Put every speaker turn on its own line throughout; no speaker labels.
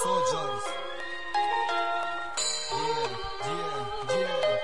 soldiers. Yeah, yeah, yeah.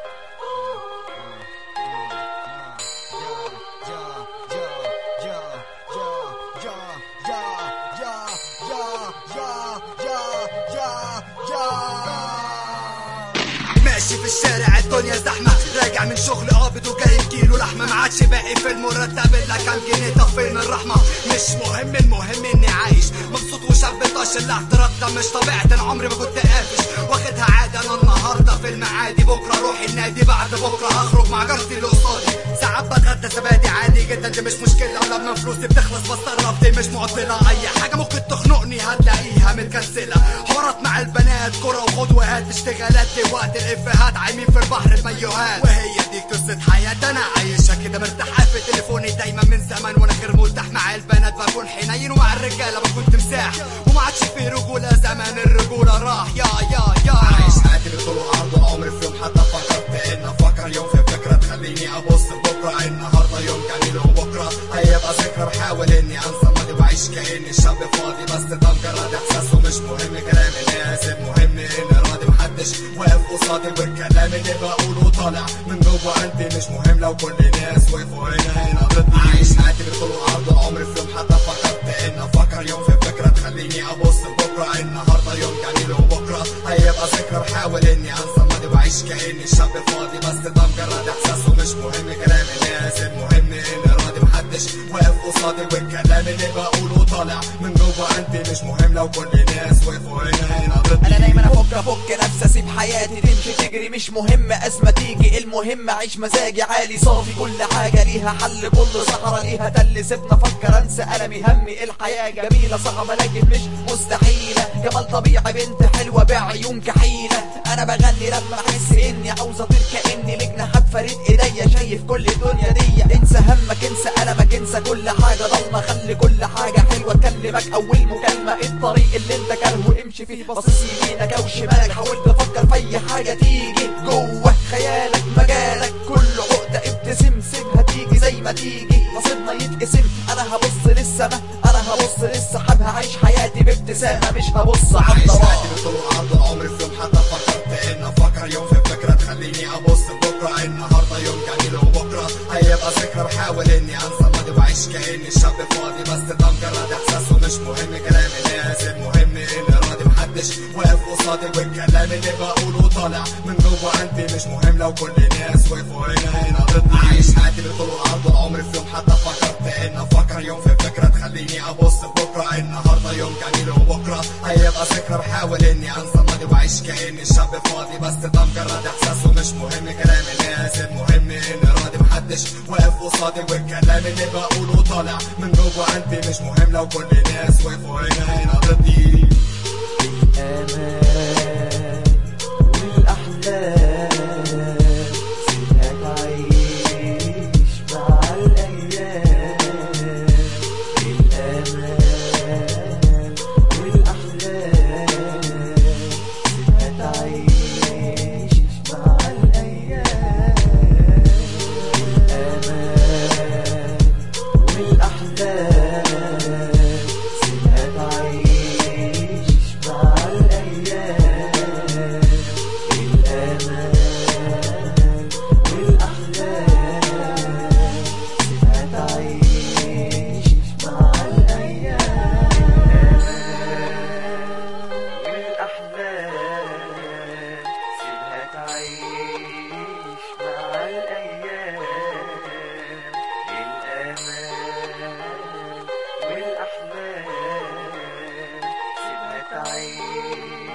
ماشي في الشارع الدنيا زحمة راجع من شغل قابض وجايب كيلو لحمة ما عادش باقي في المرتب الا كام جنيه طب فين الرحمة مش مهم المهم اني عايش مبسوط وشاب طاش الاعتراض ده مش طبيعتي انا عمري ما كنت قافش واخدها عادي انا النهارده في المعادي بكره اروح النادي بعد بكره هخرج مع جارتي اللي قصادي ساعات بتغدى زبادي عادي جدا دي مش مشكلة لما فلوسي بتخلص بستغرب دي مش معضلة أي حاجة ممكن تخنقني هتلاقيها متكنسلة حوارات مع البنات كرة وخطوات اشتغالات دي وقت الإفيهات عايمين في البحر بمايوهات وهي دي قصة حياتي أنا عايشة كده مرتاحة في تليفوني دايما من زمان وأنا غير مرتاح مع البنات بكون حنين ومع الرجالة بكون تمساح وما عادش في رجولة زمان الرجولة راح يا يا يا عايش حياتي بطول وعرض عمري في يوم حتى فكرت إن أفكر يوم في فكرة تخليني أبص بكرة النهاردة يوم جميل وبكرة هيبقى ذكرى بحاول إني أنسى الماضي وأعيش كأني شاب فاضي بس ده مجرد إحساس ومش مهم كلام الناس المهم إني راضي محدش واقف قصادي والكلام اللي بقوله طالع من جوه قلبي مش مهم لو كل الناس وقفوا هنا هنا ضدي عايش حياتي بطول وعرض عمري في يوم حتى فكرت إن أفكر يوم في فكرة تخليني أبص بكرة النهاردة يوم جميل وبكرة هيبقى ذكرى بحاول إني أنسى الماضي وأعيش كأني شاب فاضي بس ده مجرد إحساس ومش مهم كلام الناس المهم إني راضي محدش واقف قصادي والكلام اللي بقوله طالع من جوه قلبي مش مهم لو كل الناس وقفوا هنا هنا ضدي
انا دايما افك افك نفسي اسيب حياتي تمشي تجري مش مهم ازمه تيجي المهم اعيش مزاجي عالي صافي كل حاجه ليها حل كل صحراء ليها تل سيبنا افكر انسى المي همي الحياه جميله صعبه لكن مش مستحيله جمال طبيعي بنت حلوه بعيون كحيله انا بغني لما احس اني عاوز اطير كاني لجنه فريد ايديا شايف كل الدنيا دي انسى همك انسى المك انسى كل حاجه ضلمه خلي كل حاجه حلوه تكلمك اول مكالمه الطريق اللي انت كارهه امشي فيه باصص يمينك او شمالك حاول تفكر في اي حاجه تيجي جوه خيالك مجالك كل عقده ابتسم سيبها تيجي زي ما تيجي نصيبنا يتقسم انا هبص للسما انا هبص للسحاب هعيش حياتي بابتسامه مش هبص على
عايش
الضباب
حياتي بطول وعرض عمري في يوم حتى فكرت ان افكر يوم في فكره تخليني ابص بكره النهارده يوم جميل وبكره هيبقى ذكرى بحاول اني انسى الماضي واعيش كاني شاب فاضي بس ده مجرد احساس ومش مهم كلام الناس المهم اني راضي محدش واقف قصادي والكلام اللي بقوله طالع من جوه قلبي مش مهم لو كل الناس وقفوا هنا هنا ضدي عايش حياتي بطول وعرض عمري في يوم حتى فكرت ان افكر يوم في فكره تخليني ابص بكره النهارده يوم جميل وبكره هيبقى ذكرى بحاول اني انسى الماضي واعيش كاني شاب فاضي بس ده مجرد احساس ومش مهم كلام الناس المهم اني راضي محدش واقف قصادي والكلام اللي بقوله طالع من جوه قلبي مش مهم لو كل الناس وقفوا هنا هنا ضدي
الآمال والأحلام سيبها تعيش مع الأيام الآمال والأحلام سيبها تعيش مع الأيام الآمال والأحلام سيبها تعيش مع الأيام الآمال والأحلام سيبها تعيش مع الأيام والأحلام سيبها تعيش مع الأيام الآمال والأحلام سيبها تعيش